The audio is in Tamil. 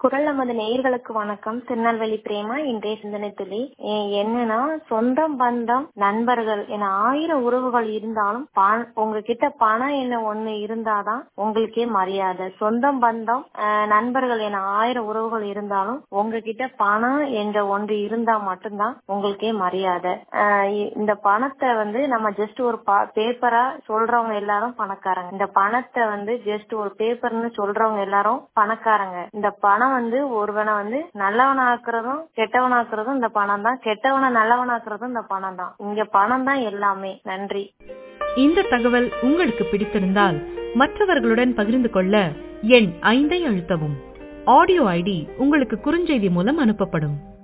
குரல் நமது நேயர்களுக்கு வணக்கம் திருநெல்வேலி பிரேமா இன்றைய சிந்தனை துளி எ- என்னன்னா சொந்தம் பந்தம் நண்பர்கள் என ஆயிரம் உறவுகள் இருந்தாலும் பண- உங்ககிட்ட பணம் என்ன ஒண்ணு இருந்தாதான் உங்களுக்கே மரியாதை சொந்தம் பந்தம் அஹ், நண்பர்கள் என ஆயிரம் உறவுகள் இருந்தாலும் உங்ககிட்ட பணம் என்ற ஒன்று இருந்தா மட்டும்தான் உங்களுக்கே மரியாதை அஹ், இ- இந்த பணத்தை வந்து நம்ம ஜஸ்ட் ஒரு பேப்பரா சொல்றவங்க எல்லாரும் பணக்காரங்க இந்த பணத்தை வந்து ஜஸ்ட் ஒரு பேப்பர்னு சொல்றவங்க எல்லாரும் பணக்காரங்க இந்த பணம் வந்து ஒருவனை வந்து நல்லவனாக்குறதும் கெட்டவனாக்குறதும் இந்த பணம் தான் கெட்டவனை நல்லவனாக்குறதும் இந்த பணம் தான் இங்க பணம் தான் எல்லாமே நன்றி இந்த தகவல் உங்களுக்கு பிடித்திருந்தால் மற்றவர்களுடன் பகிர்ந்து கொள்ள எண் ஐந்தை அழுத்தவும் ஆடியோ ஐடி உங்களுக்கு குறுஞ்செய்தி மூலம் அனுப்பப்படும்